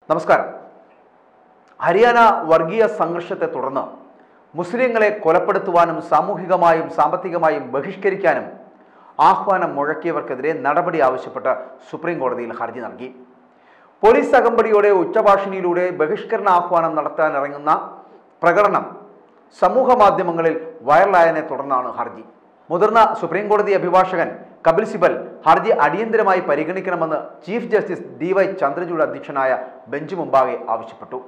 നമസ്കാരം ഹരിയാന വർഗീയ സംഘർഷത്തെ തുടർന്ന് മുസ്ലിങ്ങളെ കൊലപ്പെടുത്തുവാനും സാമൂഹികമായും സാമ്പത്തികമായും ബഹിഷ്കരിക്കാനും ആഹ്വാനം മുഴക്കിയവർക്കെതിരെ നടപടി ആവശ്യപ്പെട്ട് സുപ്രീം കോടതിയിൽ ഹർജി നൽകി പോലീസ് അകമ്പടിയോടെ ഉച്ചഭാഷിണിയിലൂടെ ബഹിഷ്കരണ ആഹ്വാനം നടത്താൻ ഇറങ്ങുന്ന പ്രകടനം സമൂഹ മാധ്യമങ്ങളിൽ വൈറലായതിനെ തുടർന്നാണ് ഹർജി മുതിർന്ന സുപ്രീം കോടതി അഭിഭാഷകൻ കപിൽ സിബൽ ഹർജി അടിയന്തരമായി പരിഗണിക്കണമെന്ന് chief justice D Y Chandrachud അധ്യക്ഷനായ ബെഞ്ച് മുമ്പാകെ ആവശ്യപ്പെട്ടു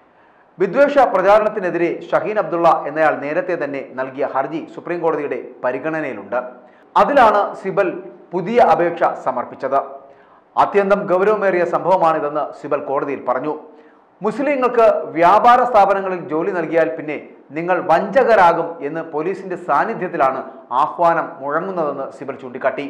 വിദ്വേഷ പ്രചാരണത്തിനെതിരെ ഷഹീൻ അബ്ദുള്ള എന്നയാൾ നേരത്തെ തന്നെ നൽകിയ ഹർജി സുപ്രീം കോടതിയുടെ പരിഗണനയിലുണ്ട് അതിലാണ് സിബൽ പുതിയ അപേക്ഷ സമർപ്പിച്ചത് അത്യന്തം ഗൗരവമേറിയ സംഭവമാണിതെന്ന് സിബൽ കോടതിയിൽ പറഞ്ഞു മുസ്ലിങ്ങൾക്ക് വ്യാപാര സ്ഥാപനങ്ങളിൽ ജോലി നൽകിയാൽ പിന്നെ നിങ്ങൾ വഞ്ചകരാകും എന്ന് പോലീസിന്റെ സാന്നിധ്യത്തിലാണ് ആഹ്വാനം മുഴങ്ങുന്നതെന്ന് സിബൽ ചൂണ്ടിക്കാട്ടി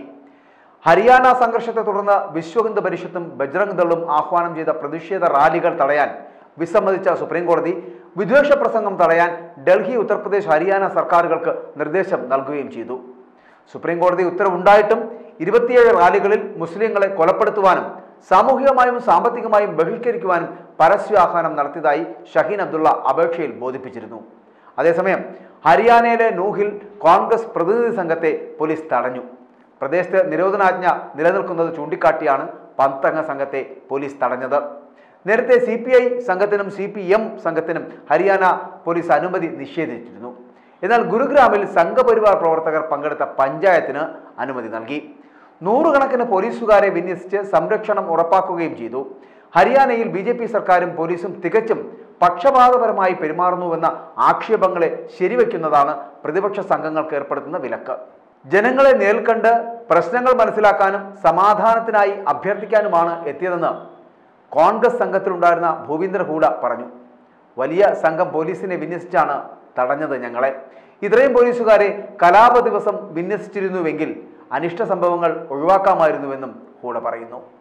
ഹരിയാന സംഘർഷത്തെ തുടർന്ന് വിശ്വഹിന്ദു പരിഷത്തും ബജ്രംഗ് ദളും ആഹ്വാനം ചെയ്ത പ്രതിഷേധ റാലികൾ തടയാൻ വിസമ്മതിച്ച സുപ്രീം കോടതി വിദ്വേഷ പ്രസംഗം തടയാൻ ഡൽഹി ഉത്തർപ്രദേശ് ഹരിയാന സർക്കാരുകൾക്ക് നിർദ്ദേശം നൽകുകയും ചെയ്തു സുപ്രീം കോടതി ഉത്തരവുണ്ടായിട്ടും ഇരുപത്തിയേഴ് റാലികളിൽ മുസ്ലിങ്ങളെ കൊലപ്പെടുത്തുവാനും സാമൂഹികമായും സാമ്പത്തികമായും ബഹിഷ്കരിക്കുവാനും പരസ്യാഹ്വാനം നടത്തിയതായി ഷഹീൻ അബ്ദുള്ള അപേക്ഷയിൽ ബോധിപ്പിച്ചിരുന്നു അതേസമയം ഹരിയാനയിലെ നൂഹിൽ കോൺഗ്രസ് പ്രതിനിധി സംഘത്തെ പോലീസ് തടഞ്ഞു പ്രദേശത്ത് നിരോധനാജ്ഞ നിലനിൽക്കുന്നത് ചൂണ്ടിക്കാട്ടിയാണ് പന്തംഗ സംഘത്തെ പോലീസ് തടഞ്ഞത് നേരത്തെ സി പി ഐ സംഘത്തിനും സി പി എം സംഘത്തിനും ഹരിയാന പോലീസ് അനുമതി നിഷേധിച്ചിരുന്നു എന്നാൽ ഗുരുഗ്രാമിൽ സംഘപരിവാർ പ്രവർത്തകർ പങ്കെടുത്ത പഞ്ചായത്തിന് അനുമതി നൽകി നൂറുകണക്കിന് പോലീസുകാരെ വിന്യസിച്ച് സംരക്ഷണം ഉറപ്പാക്കുകയും ചെയ്തു ഹരിയാനയിൽ ബി ജെ പി സർക്കാരും പോലീസും തികച്ചും പക്ഷപാതപരമായി പെരുമാറുന്നുവെന്ന ആക്ഷേപങ്ങളെ ശരിവെക്കുന്നതാണ് പ്രതിപക്ഷ സംഘങ്ങൾക്ക് ഏർപ്പെടുത്തുന്ന വിലക്ക് ജനങ്ങളെ നേൽക്കണ്ട് പ്രശ്നങ്ങൾ മനസ്സിലാക്കാനും സമാധാനത്തിനായി അഭ്യർത്ഥിക്കാനുമാണ് എത്തിയതെന്ന് കോൺഗ്രസ് സംഘത്തിലുണ്ടായിരുന്ന ഭൂപീന്ദ്ര ഹൂഡ പറഞ്ഞു വലിയ സംഘം പോലീസിനെ വിന്യസിച്ചാണ് തടഞ്ഞത് ഞങ്ങളെ ഇത്രയും പോലീസുകാരെ കലാപ ദിവസം വിന്യസിച്ചിരുന്നുവെങ്കിൽ അനിഷ്ട സംഭവങ്ങൾ ഒഴിവാക്കാമായിരുന്നുവെന്നും ഹൂഡ പറയുന്നു